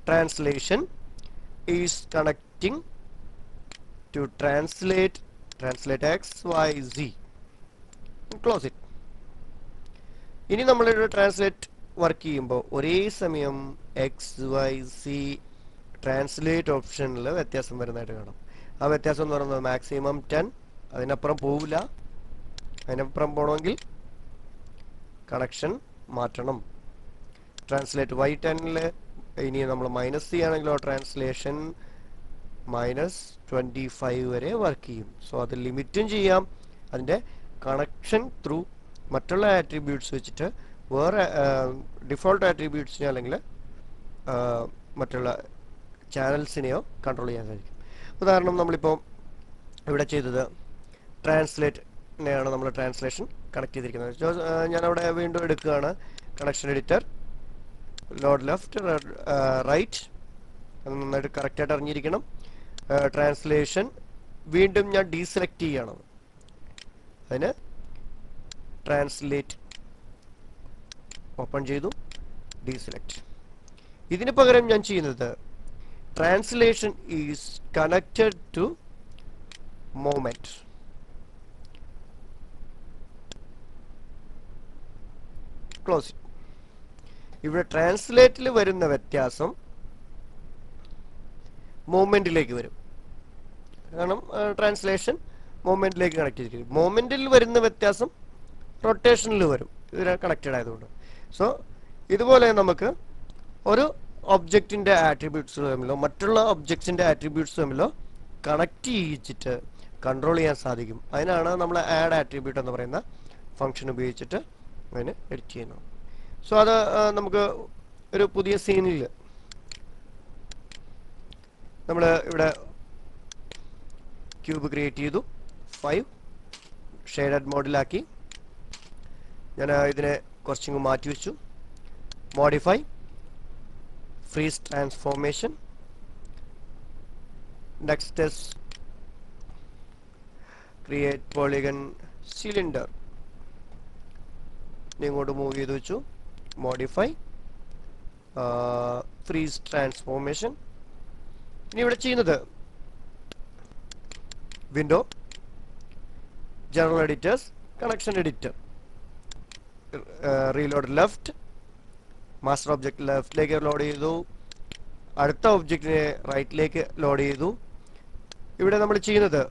translation is connecting to translate translate x y z close it ഇനി നമ്മളിവിടെ ട്രാൻസ്ലേറ്റ് വർക്ക് ചെയ്യുമ്പോൾ ഒരേ സമയം എക്സ് വൈ സി ട്രാൻസ്ലേറ്റ് ഓപ്ഷനിൽ വ്യത്യാസം വരുന്നതായിട്ട് കാണാം ആ വ്യത്യാസം എന്ന് പറയുന്നത് മാക്സിമം ടെൻ അതിനപ്പുറം പോവില്ല അതിനപ്പുറം പോകണമെങ്കിൽ കണക്ഷൻ മാറ്റണം ട്രാൻസ്ലേറ്റ് വൈ ടെന്നിൽ ഇനി നമ്മൾ മൈനസ് ചെയ്യുകയാണെങ്കിലോ ട്രാൻസ്ലേഷൻ മൈനസ് ട്വൻറ്റി ഫൈവ് വരെ വർക്ക് ചെയ്യും സോ അത് ലിമിറ്റും ചെയ്യാം അതിൻ്റെ കണക്ഷൻ ത്രൂ മറ്റുള്ള ആട്രിബ്യൂട്ട്സ് വെച്ചിട്ട് വേറെ ഡിഫോൾട്ട് ആട്രിബ്യൂട്ട്സിനെ അല്ലെങ്കിൽ മറ്റുള്ള ചാനൽസിനെയോ കൺട്രോൾ ചെയ്യാൻ സാധിക്കും ഉദാഹരണം നമ്മളിപ്പോൾ ഇവിടെ ചെയ്തത് ട്രാൻസ്ലേറ്റിനെയാണ് നമ്മൾ ട്രാൻസ്ലേഷൻ കണക്ട് ചെയ്തിരിക്കുന്നത് ജോ- ആ, ഞാനവിടെ വീണ്ടും എടുക്കുകയാണ് connection editor load left right അത് നന്നായിട്ട് കറക്റ്റായിട്ട് അറിഞ്ഞിരിക്കണം ട്രാൻസ്ലേഷൻ വീണ്ടും ഞാൻ ഡീസെലക്ട് ചെയ്യണം അതിന് ട്രാൻസ്ലേറ്റ് ഓപ്പൺ ചെയ്തു ഡീസെലക്ട് ഇതിന് പകരം ഞാൻ ചെയ്യുന്നത് translation is connected to moment close ഇവിടെ ട്രാൻസ്ലേറ്റിൽ വരുന്ന വ്യത്യാസം മൂവ്മെന്റിലേക്ക് വരും കാരണം ട്രാൻസ്ലേഷൻ മൂവ്മെന്റിലേക്ക് കണക്ട് ചെയ്തിരിക്കും മൂവ്മെന്റിൽ വരുന്ന വ്യത്യാസം റൊട്ടേഷനിൽ വരും ഇത് കണക്റ്റഡ് ആയതുകൊണ്ട് സോ ഇതുപോലെ നമുക്ക് ഒരു ഒബ്ജക്റ്റിന്റെ ആട്രിബ്യൂട്ട്സ് തമ്മിലോ മറ്റുള്ള ഒബ്ജക്ട്സിന്റെ ആട്രിബ്യൂട്ട്സ് തമ്മിലോ കണക്ട് ചെയ്യിച്ചിട്ട് കൺട്രോൾ ചെയ്യാൻ സാധിക്കും അതിനാണ് നമ്മൾ ആഡ് ആട്രിബ്യൂട്ട് എന്ന് പറയുന്ന ഫംഗ്ഷൻ ഉപയോഗിച്ചിട്ട് അതിന് എഡിറ്റ് ചെയ്യുന്നത് സോ അത് ആ, നമുക്ക് ഒരു പുതിയ സീനിൽ നമ്മൾ ഇവിടെ ക്യൂബ് ക്രിയേറ്റ് ചെയ്തു ഫൈവ് ഷെയ്ഡഡ് മോഡിലാക്കി ഞാൻ ഇതിനെ കുറച്ചിങ്ങ് മാറ്റി വെച്ചു modify freeze transformation next create polygon cylinder ഇങ്ങോട്ട് മൂവ് ചെയ്ത് വെച്ചു മോഡിഫൈ ഫ്രീസ് ട്രാൻസ്ഫോർമേഷൻ ഇനി ഇവിടെ ചെയ്യുന്നത് window general editors connection editor reload left master object ലെഫ്റ്റിലേക്ക് ലോഡ് ചെയ്തു അടുത്ത ഒബ്ജക്റ്റിനെ റൈറ്റിലേക്ക് ലോഡ് ചെയ്തു ഇവിടെ നമ്മൾ ചെയ്യുന്നത്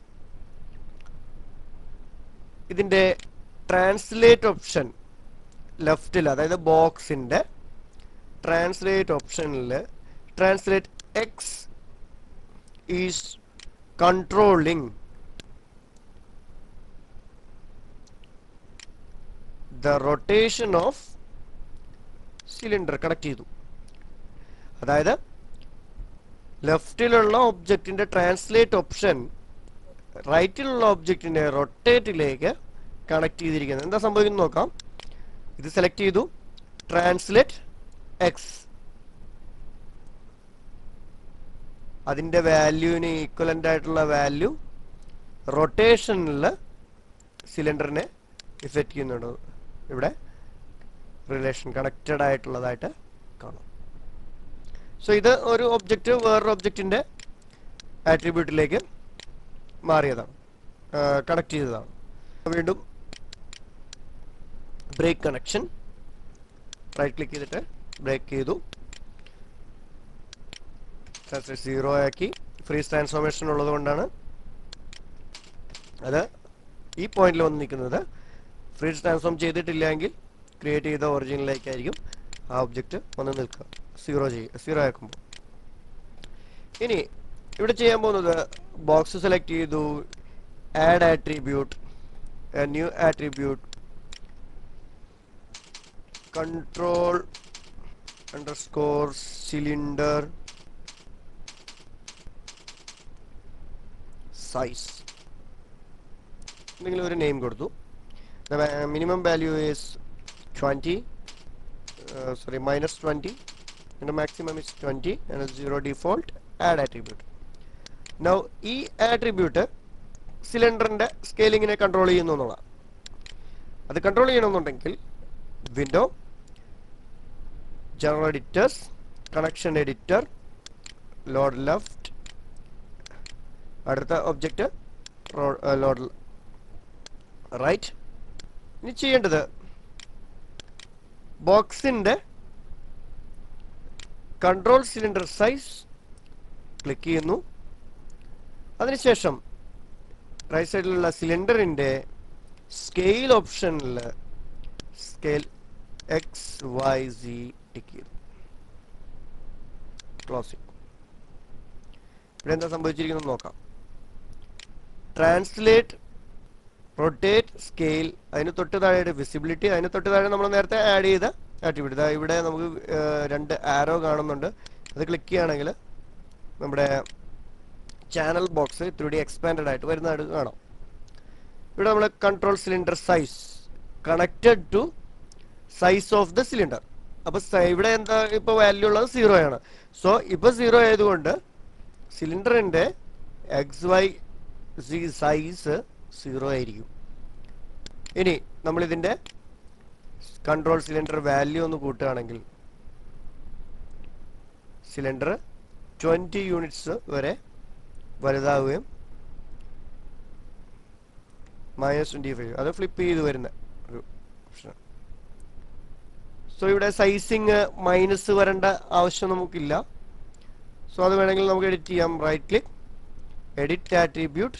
ഇതിന്റെ ട്രാൻസ്ലേറ്റ് ഓപ്ഷൻ ലെഫ്റ്റിൽ അതായത് ബോക്സിന്റെ ട്രാൻസ്ലേറ്റ് ഓപ്ഷനിൽ translate X is controlling the rotation of cylinder connect ചെയ്തു അതായത് ലെഫ്റ്റിലുള്ള ഒബ്ജക്റ്റിന്റെ ട്രാൻസ്ലേറ്റ് ഓപ്ഷൻ റൈറ്റിലുള്ള ഒബ്ജക്റ്റിന്റെ റൊട്ടേറ്റിലേക്ക് കണക്ട് ചെയ്തിരിക്കുന്നത് എന്താ സംഭവിക്കുന്നത് നോക്കാം ഇത് സെലക്ട് ചെയ്തു ട്രാൻസ്ലേറ്റ് എക്സ് അതിന്റെ വാല്യൂവിന് ഈക്വലന്റ് ആയിട്ടുള്ള വാല്യൂ റൊട്ടേഷനിൽ സിലിണ്ടറിനെ ഇഫക്റ്റ് ചെയ്യുന്നുണ്ട് ഇവിടെ റിലേഷൻ കണക്റ്റഡ് ആയിട്ടുള്ളതായിട്ട് കാണാം സോ ഇത് ഒരു ഒബ്ജക്റ്റ് വേറൊരു ഒബ്ജക്റ്റിന്റെ ആട്രിബ്യൂട്ടിലേക്ക് മാറിയതാണ് കണക്ട് ചെയ്തതാണ് വീണ്ടും ബ്രേക്ക് കണക്ഷൻ റൈറ്റ് ക്ലിക്ക് ചെയ്തിട്ട് ബ്രേക്ക് ചെയ്തു സീറോ ആക്കി ഫ്രീസ് ട്രാൻസ്ഫോർമേഷൻ ഉള്ളത് കൊണ്ടാണ് അത് ഈ പോയിന്റിൽ വന്ന് നിൽക്കുന്നത് ഫ്രീസ് ട്രാൻസ്ഫോം ചെയ്തിട്ടില്ലെങ്കിൽ ക്രിയേറ്റ് ചെയ്ത ഒറിജിനിലേക്കായിരിക്കും ആ ഒബ്ജക്റ്റ് വന്ന് നിൽക്കുക സീറോ ചെയ്യുക സീറോ ആക്കുമ്പോൾ ഇനി ഇവിടെ ചെയ്യാൻ പോകുന്നത് ബോക്സ് സെലക്ട് ചെയ്തു add attribute new attribute control underscore cylinder size എന്തെങ്കിലും ഒരു നെയിം കൊടുത്തു minimum value is twenty sorry minus twenty and the maximum is 20 and a 0 default add attribute now ഈ ആട്രിബ്യൂട്ട് സിലിണ്ടറിന്റെ സ്കെയിലിങ്ങിനെ കൺട്രോൾ ചെയ്യുന്നു എന്നുള്ളതാണ് അത് കൺട്രോൾ ചെയ്യണമെന്നുണ്ടെങ്കിൽ window general editors connection editor load left അടുത്ത ഒബ്ജക്റ്റ് ലോഡ് റൈറ്റ് ഇനി ചെയ്യേണ്ടത് ബോക്സിന്റെ കൺട്രോൾ സിലിണ്ടർ സൈസ് ക്ലിക്ക് ചെയ്യുന്നു അതിനുശേഷം റൈറ്റ് സൈഡിലുള്ള സിലിണ്ടറിന്റെ സ്കെയിൽ ഓപ്ഷനിൽ scale X Y Z tick ചെയ്തു ക്ലോസ് ചെയ്യും ഇവിടെ എന്താ സംഭവിച്ചിരിക്കുന്നത് നോക്കാം ട്രാൻസ്ലേറ്റ് റൊട്ടേറ്റ് സ്കെയിൽ അതിന് തൊട്ട് താഴെയുടെ വിസിബിലിറ്റി അതിന് തൊട്ട് താഴെ നമ്മൾ നേരത്തെ ആഡ് ചെയ്ത ആട്രിബ്യൂട്ട് ഇതാ ഇവിടെ നമുക്ക് ഏർ, രണ്ട് ആരോ കാണുന്നുണ്ട് അത് ക്ലിക്ക് ചെയ്യുകയാണെങ്കിൽ നമ്മുടെ channel box three D expanded ആയിട്ട് വരുന്നതായിട്ട് കാണാം ഇവിടെ നമ്മൾ control cylinder size connected to size of the cylinder അപ്പൊ സ- ഇവിടെ എന്താ ഇപ്പൊ വാല്യൂ ഉള്ളത് സീറോ ആണ് സോ ഇപ്പൊ സീറോ ആയതുകൊണ്ട് സിലിണ്ടറിന്റെ എക്സ് വൈ സൈസ് സീറോ ആയിരിക്കും ഇനി നമ്മൾ ഇതിന്റെ കൺട്രോൾ സിലിണ്ടർ വാല്യൂ ഒന്ന് കൂട്ടുകയാണെങ്കിൽ സിലിണ്ടർ ട്വന്റി യൂണിറ്റ്സ് വരെ വലുതാവുകയും മൈനസ് ട്വന്റി ഫൈവ് അത് ഫ്ലിപ്പ് ചെയ്ത് വരുന്ന ഒരു ഓപ്ഷനാണ് സോ ഇവിടെ സൈസിങ് മൈനസ് വരേണ്ട ആവശ്യം നമുക്കില്ല സോ അത് വേണമെങ്കിൽ നമുക്ക് എഡിറ്റ് ചെയ്യാം right click edit attribute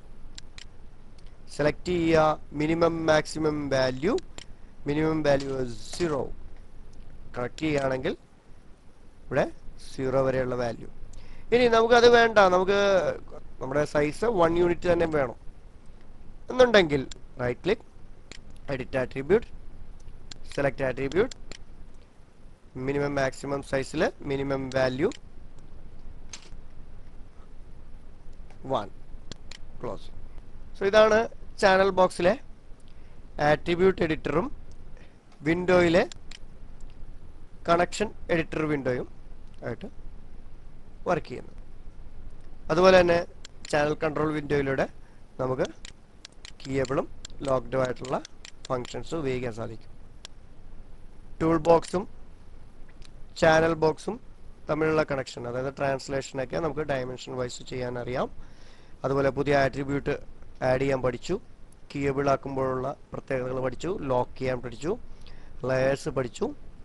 select ചെയ്യുക minimum maximum value minimum value zero connect ചെയ്യുകയാണെങ്കിൽ ഇവിടെ സീറോ വരെയുള്ള വാല്യൂ ഇനി നമുക്കത് വേണ്ട നമുക്ക് നമ്മുടെ സൈസ് വൺ യൂണിറ്റ് തന്നെ വേണം എന്നുണ്ടെങ്കിൽ right click edit attribute select attribute minimum maximum സൈസിൽ minimum value one close so ഇതാണ് ചാനൽ ബോക്സിലെ ആട്രിബ്യൂട്ട് എഡിറ്ററും വിൻഡോയിലെ കണക്ഷൻ എഡിറ്റർ വിൻഡോയും ആയിട്ട് വർക്ക് ചെയ്യുന്നത് അതുപോലെ തന്നെ ചാനൽ കൺട്രോൾ വിൻഡോയിലൂടെ നമുക്ക് കീയബിളും ലോക്ക്ഡൗൺ ആയിട്ടുള്ള ഫങ്ഷൻസ് ഉപയോഗിക്കാൻ സാധിക്കും ടൂൾ ബോക്സും ചാനൽ ബോക്സും തമ്മിലുള്ള കണക്ഷൻ അതായത് ട്രാൻസ്ലേഷനൊക്കെ നമുക്ക് ഡയമെൻഷൻ വൈസ് ചെയ്യാൻ അറിയാം അതുപോലെ പുതിയ ആട്രിബ്യൂട്ട് ആഡ് ചെയ്യാൻ പഠിച്ചു കീയബിൾ ആക്കുമ്പോഴുള്ള പ്രത്യേകതകൾ പഠിച്ചു ലോക്ക് ചെയ്യാൻ പഠിച്ചു ലെയേഴ്സ് പഠിച്ചു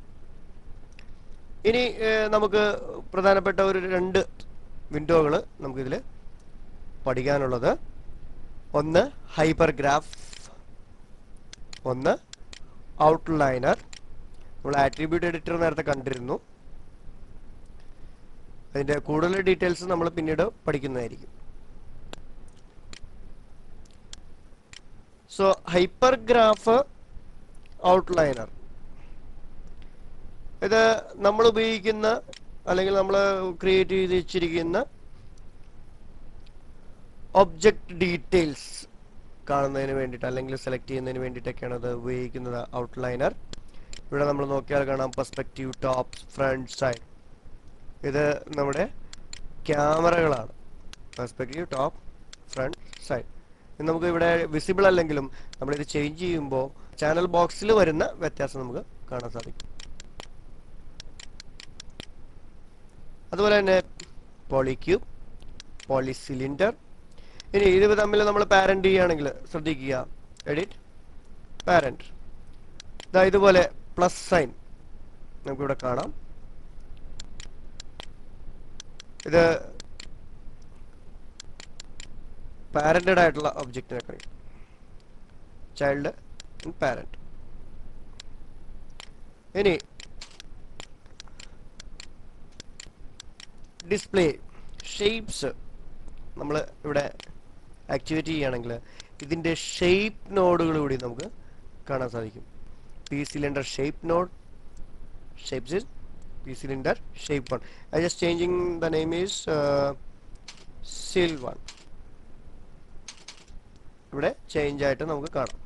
ഇനി ഏഹ്, നമുക്ക് പ്രധാനപ്പെട്ട ഒരു രണ്ട് വിൻഡോകൾ നമുക്കിതിൽ പഠിക്കാനുള്ളത് ഒന്ന് ഹൈപ്പർ ഗ്രാഫ് ഒന്ന് ഔട്ട്ലൈനർ നമ്മൾ ആട്രിബ്യൂട്ട് എഡിറ്റർ നേരത്തെ കണ്ടിരുന്നു അതിന്റെ കൂടുതൽ ഡീറ്റെയിൽസ് നമ്മൾ പിന്നീട് പഠിക്കുന്നതായിരിക്കും സോ ഹൈപ്പർ ഗ്രാഫ് ഔട്ട്ലൈനർ ഇത് നമ്മൾ ഉപയോഗിക്കുന്ന അല്ലെങ്കിൽ നമ്മൾ ക്രിയേറ്റ് ചെയ്ത് വെച്ചിരിക്കുന്ന ഒബ്ജക്റ്റ് ഡീറ്റെയിൽസ് കാണുന്നതിന് വേണ്ടിയിട്ട് അല്ലെങ്കിൽ സെലക്ട് ചെയ്യുന്നതിന് വേണ്ടിയിട്ടൊക്കെയാണ് അത് ഉപയോഗിക്കുന്നത് ഔട്ട്ലൈനർ ഇവിടെ നമ്മൾ നോക്കിയാൽ കാണാം പെർസ്പെക്റ്റീവ് ടോപ്പ് ഫ്രണ്ട് സൈഡ് ഇത് നമ്മുടെ ക്യാമറകളാണ് പെർസ്പെക്റ്റീവ് ടോപ്പ് ഫ്രണ്ട് സൈഡ് ഇത് നമുക്ക് ഇവിടെ വിസിബിൾ അല്ലെങ്കിലും നമ്മളിത് ചേഞ്ച് ചെയ്യുമ്പോൾ ചാനൽ ബോക്സിൽ വരുന്ന വ്യത്യാസം നമുക്ക് കാണാൻ സാധിക്കും അതുപോലെ തന്നെ പോളിക്യൂബ് പോളിസിലിണ്ടർ ഇനി ഇത് തമ്മിൽ നമ്മൾ പാരന്റ് ചെയ്യുകയാണെങ്കിൽ ശ്രദ്ധിക്കുക എഡിറ്റ് പാരന്റ് ഇതാ ഇതുപോലെ പ്ലസ് സൈൻ നമുക്കിവിടെ കാണാം ഇത് പാരന്റഡ് ആയിട്ടുള്ള ഒബ്ജക്റ്റിനെ കഴിയും ചൈൽഡ് പാരന്റ് ഇനി ഡിസ്പ്ലേ ഷേപ്സ് നമ്മൾ ഇവിടെ ആക്ടിവേറ്റ് ചെയ്യുകയാണെങ്കിൽ ഇതിന്റെ ഷേപ്പ് നോഡുകൾ കൂടി നമുക്ക് കാണാൻ സാധിക്കും P cylinder shape node shapes is P cylinder shape one I just changing the name is cyl one ഇവിടെ ചേഞ്ച് ആയിട്ട് നമുക്ക് കാണാം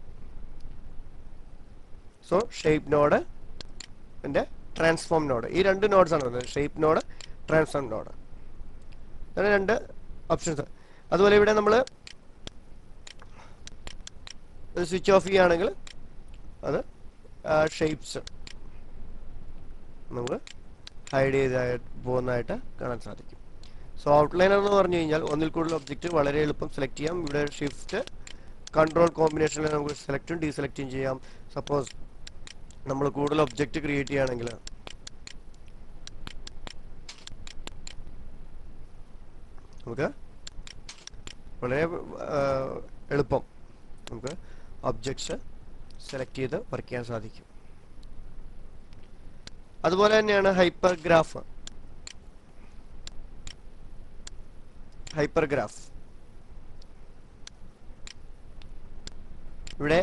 സോ ഷേപ്പ് നോഡ് എൻ്റെ ട്രാൻസ്ഫോം നോഡ് ഈ രണ്ട് നോഡ്സ് ആണ് ഉള്ളത് ഷേപ്പ് നോഡ് ട്രാൻസ്ഫോം നോഡ് ഇതാണ് രണ്ട് ഓപ്ഷൻസ് അതുപോലെ ഇവിടെ നമ്മൾ സ്വിച്ച് ഓഫ് ചെയ്യുകയാണെങ്കിൽ അത് ഷേപ്സ് നമുക്ക് ഹൈഡ് ചെയ്ത് പോകുന്നതായിട്ട് കാണാൻ സാധിക്കും സോ ഔട്ട്ലൈനർ എന്ന് പറഞ്ഞു കഴിഞ്ഞാൽ ഒന്നിൽ കൂടുതൽ ഒബ്ജക്റ്റ് വളരെ എളുപ്പം സെലക്ട് ചെയ്യാം ഇവിടെ ഷിഫ്റ്റ് കൺട്രോൾ കോമ്പിനേഷനിൽ നമുക്ക് സെലക്റ്റും ഡീസെലക്റ്റും ചെയ്യാം സപ്പോസ് നമ്മൾ കൂടുതൽ ഒബ്ജക്റ്റ് ക്രിയേറ്റ് ചെയ്യുകയാണെങ്കിൽ നമുക്ക് വളരെ ആ, എളുപ്പം നമുക്ക് ഒബ്ജക്ട്സ് സെലക്ട് ചെയ്ത് വർക്ക് ചെയ്യാൻ സാധിക്കും അതുപോലെ തന്നെയാണ് ഹൈപ്പർ ഗ്രാഫ് ഹൈപ്പർ ഗ്രാഫ് ഇവിടെ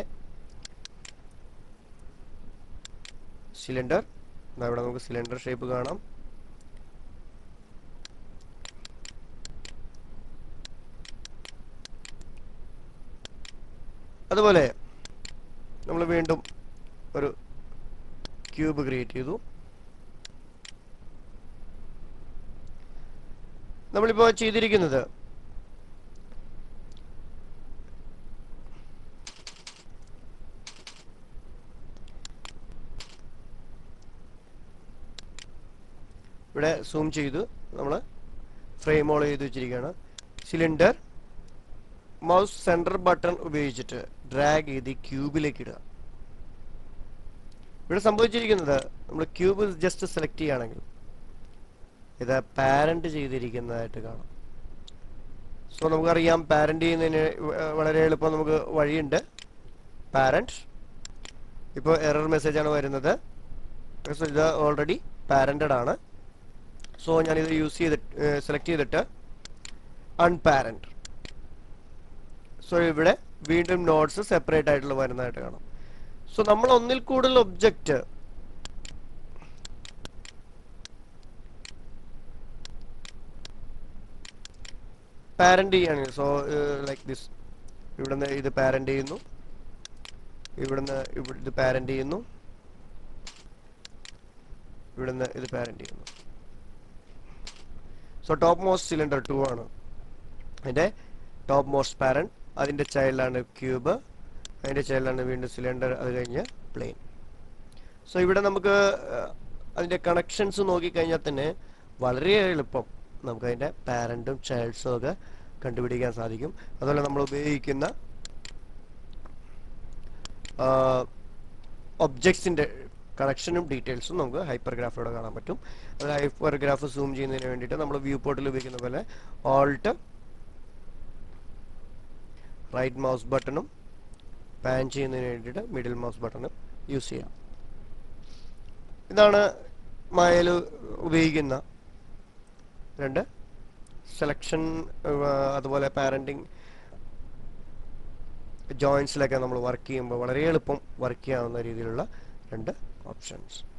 സിലിണ്ടർ ഇവിടെ നമുക്ക് സിലിണ്ടർ ഷേപ്പ് കാണാം അതുപോലെ നമ്മൾ വീണ്ടും ഒരു ക്യൂബ് ക്രിയേറ്റ് ചെയ്തു നമ്മളിപ്പോൾ ചെയ്തിരിക്കുന്നത് ഇവിടെ സൂം ചെയ്തു നമ്മൾ ഫ്രെയിം ഓൾ ചെയ്ത് വെച്ചിരിക്കുകയാണ് സിലിണ്ടർ മൗസ് സെൻറ്റർ ബട്ടൺ ഉപയോഗിച്ചിട്ട് ഡ്രാഗ് ചെയ്ത് ക്യൂബിലേക്ക് ഇടുക ഇവിടെ സംഭവിച്ചിരിക്കുന്നത് നമ്മൾ ക്യൂബ് ജസ്റ്റ് സെലക്ട് ചെയ്യുകയാണെങ്കിൽ ഇത് പാരന്റ് ചെയ്തിരിക്കുന്നതായിട്ട് കാണാം സോ നമുക്കറിയാം പാരന്റ് ചെയ്യുന്നതിന് വ- വളരെ എളുപ്പം നമുക്ക് വഴിയുണ്ട് പാരന്റ് ഇപ്പോൾ എറർ മെസ്സേജ് ആണ് വരുന്നത് So ഇത് ഓൾറെഡി പാരന്റഡ് ആണ് സോ ഞാനിത് യൂസ് ചെയ്തിട്ട് സെലക്ട് ചെയ്തിട്ട് അൺപാരന്റ് സോ ഇവിടെ വീണ്ടും നോട്ട്സ് സെപ്പറേറ്റ് ആയിട്ടുള്ള വരുന്നതായിട്ട് കാണാം സോ നമ്മൾ ഒന്നിൽ കൂടുതൽ ഒബ്ജക്റ്റ് പാരന്റ് ചെയ്യാണ് സോ ലൈക്ക് ദിസ് ഇവിടുന്ന് ഇത് പാരന്റ് ചെയ്യുന്നു ഇവിടുന്ന് ഇവിടെ ഇത് പാരന്റ് ചെയ്യുന്നു ഇവിടുന്ന് ഇത് പാരന്റ് ചെയ്യുന്നു so topmost cylinder two ആണ് അതിന്റെ ടോപ്പ് മോസ്റ്റ് പാരന്റ് അതിന്റെ ചൈൽഡാണ് ക്യൂബ് അതിന്റെ ചൈൽഡാണ് വീണ്ടും സിലിണ്ടർ അത് കഴിഞ്ഞ് പ്ലെയിൻ സോ ഇവിടെ നമുക്ക് അഹ്, അതിന്റെ കണക്ഷൻസ് നോക്കിക്കഴിഞ്ഞാൽ തന്നെ വളരെ എളുപ്പം നമുക്ക് അതിന്റെ പാരന്റും ചൈൽഡ്സും ഒക്കെ കണ്ടുപിടിക്കാൻ സാധിക്കും അതുപോലെ നമ്മൾ ഉപയോഗിക്കുന്ന ഒബ്ജക്ട്സിന്റെ കണക്ഷനും ഡീറ്റെയിൽസും നമുക്ക് ഹൈപ്പർഗ്രാഫിലൂടെ കാണാൻ പറ്റും അത് ഹൈപ്പർഗ്രാഫ് സൂം ചെയ്യുന്നതിന് വേണ്ടിയിട്ട് നമ്മൾ വ്യൂ പോർട്ടിൽ ഉപയോഗിക്കുന്ന പോലെ ഓൾട്ട് റൈറ്റ് മൗസ് ബട്ടണും പാൻ ചെയ്യുന്നതിന് വേണ്ടിയിട്ട് മിഡിൽ മൗസ് ബട്ടണും യൂസ് ചെയ്യാം ഇതാണ് മായയിൽ ഉപയോഗിക്കുന്ന രണ്ട് സെലക്ഷൻ അതുപോലെ പാരന്റിങ് ജോയിൻസിലൊക്കെ നമ്മൾ വർക്ക് ചെയ്യുമ്പോൾ വളരെ എളുപ്പം വർക്ക് ചെയ്യാവുന്ന രീതിയിലുള്ള രണ്ട് ഓപ്ഷൻസ്